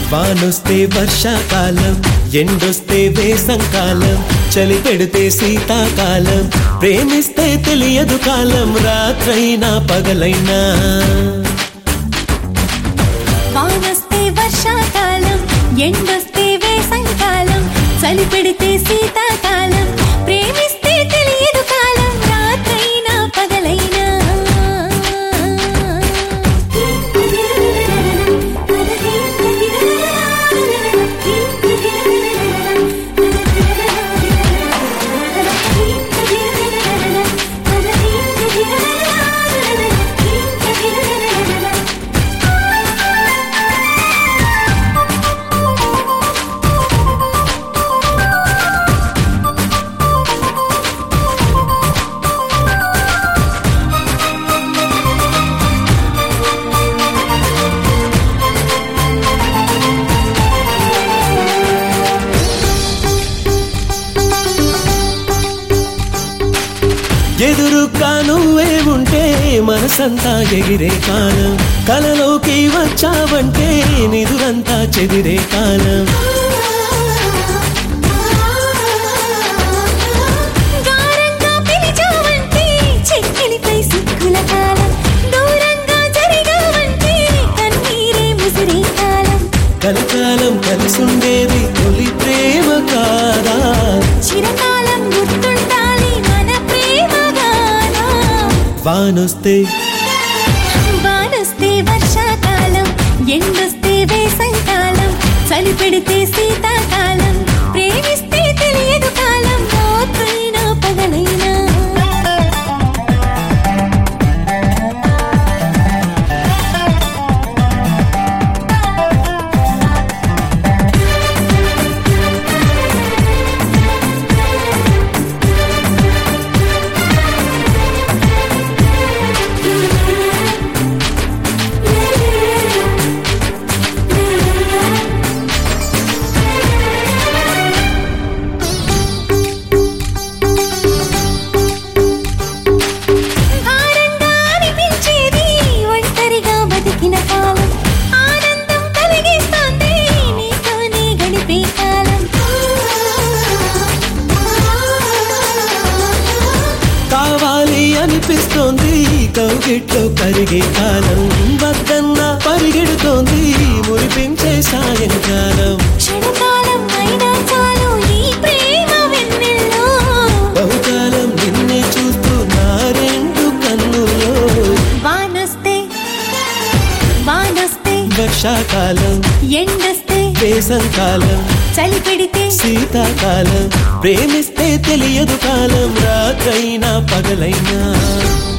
వానొస్తే వర్షాకాలం ఎండొస్తే వేసంకాలం చలి పెడితే శీతాకాలం ప్రేమిస్తే తెలియదు కాలం రాత్రైనా పగలైనా వానొస్తే వర్షాకాలం ఎండొస్తే వేసంకాలం చలి పెడితే శీతాకాలం ప్రేమిస్తే తెలియదు కాలం రాత్రైనా పగలైనా ఎదురుగా నువ్వే ఉంటే మనసంతా ఎగిరే కాలం కలలోకి వచ్చావంటే నిదురంతా చెదిరే కాలం గారంగా పిలిచావంటే చెక్కిలిపై సిక్కుల కాలం దూరంగా జరిగావంటే కన్నీరే ముసిరే కాలం కలకాలం కలిసుండేది తొలి ప్రేమ కాదా చిరకాలం గుర్తుండాలి మన ప్రేమ గానం వానొస్తే వానొస్తే వర్షాకాలం ఎండొస్తే వేసంకాలం చలి పెడితే శీతాకాలం ప్రేమిస్తే తెలియదు కాలం రాత్రైనా పగలైనా భారంగా అనిపించేది ఒంటరిగా బతికిన కాలం ఆనందం కలిగిస్తుంది నీతోనే గడిపే కాలం కావాలి అనిపిస్తోంది కౌగిట్లో కరిగే కాలం వద్దన్న పరిగెడుతోంది మురిపించే సాయంకాలం క్షణకాలం అయినా చాలు ఈ ప్రేమ వెన్నెల్లో బహుకాలం నిన్నే చూస్తూ నా రెండు కన్నుల్లో వానొస్తే వానొస్తే వర్షాకాలం ఎండొస్తే వేసంకాలం చలి పెడితే శీతాకాలం ప్రేమిస్తే తెలియదు కాలం రాత్రైనా పగలైనా